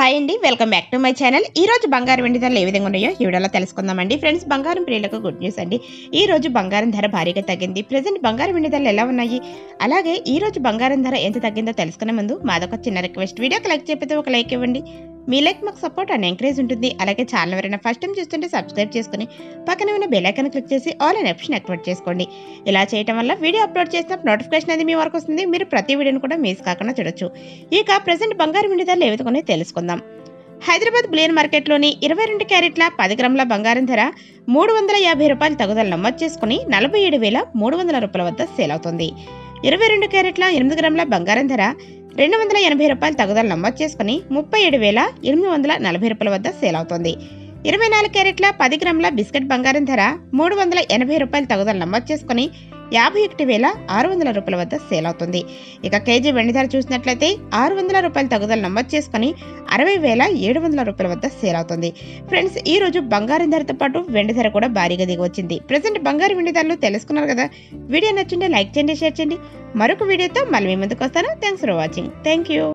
hi అండి welcome back to my channel ఈ రోజు బంగారం వెండి ధరలు ఏ విధంగా ఉన్నాయో ఈ వీడియోలో తెలుసుకుందామండి ఫ్రెండ్స్ బంగారం ప్రియులకు గుడ్ న్యూస్ అండి ఈ రోజు బంగారం ధర భారీగా తగ్గింది ప్రజెంట్ బంగారం వెండి ధరలు ఎలా ఉన్నాయి అలాగే ఈ రోజు బంగారం ధర ఎంత తగ్గిందో తెలుసుకునే ముందు మాదొక చిన్న రిక్వెస్ట్ వీడియోకి లైక్ చెప్పితే ఒక లైక్ ఇవ్వండి మీ లైక్ మాకు సపోర్ట్ అండ్ ఎంకరేజ్ ఉంటుంది అలాగే ఛానల్ ఎవరైనా ఫస్ట్ టైం చూస్తుంటే సబ్స్క్రైబ్ చేసుకుని పక్కనే ఉన్న బెల్ ఐకాన్ క్లిక్ చేసి ఆల్ అనే ఆప్షన్ యాక్టివేట్ చేసుకోండి ఇలా చేయడం వల్ల వీడియో అప్లోడ్ చేసిన నోటిఫికేషన్ అనేది మీ వరకు వస్తుంది మీరు ప్రతి వీడియోని కూడా మిస్ కాకుండా చూడొచ్చు ఇక ప్రజెంట్ బంగారం వెండి ధరలు ఏ విధంగా ఉన్నాయో తెలుసుకుందాం హైదరాబాద్ బులియన్ మార్కెట్లోని ఇరవై రెండు క్యారెట్ల పది గ్రాముల బంగారం ధర మూడు వందల యాభై రూపాయలు తగుదల నమోదు చేసుకుని నలభై ఏడు వేల మూడు వందల రూపాయల వద్ద సేల్ అవుతుంది ఇరవై రెండు క్యారెట్ల ఎనిమిది గ్రాముల బంగారం ధర రెండు వందల ఎనభై రూపాయలు తగుదల నమోదు చేసుకుని ముప్పై ఏడు వేల ఎనిమిది వందల నలభై రూపాయల వద్ద సేల్ అవుతుంది ఇరవై నాలుగు క్యారెట్ల పది గ్రాముల బిస్కెట్ బంగారం ధర మూడు వందల ఎనభై రూపాయలు తగుదల నమోదు చేసుకుని యాభై ఒకటి వేల ఆరు వందల రూపాయల వద్ద సేల్ అవుతుంది ఇక కేజీ వెండి ధర చూసినట్లయితే ఆరు వందల రూపాయల తగుదల నమోదు చేసుకుని అరవై వేల ఏడు వందల రూపాయల వద్ద సేల్ అవుతుంది ఫ్రెండ్స్ ఈ రోజు బంగారం ధరతో పాటు వెండి ధర కూడా భారీగా దిగి వచ్చింది ప్రజెంట్ బంగారు వెండి ధరలు తెలుసుకున్నారు కదా వీడియో నచ్చింటే లైక్ చేయండి షేర్ చేయండి మరొక వీడియోతో మళ్ళీ మీ ముందుకు వస్తాను thanks for watching thank you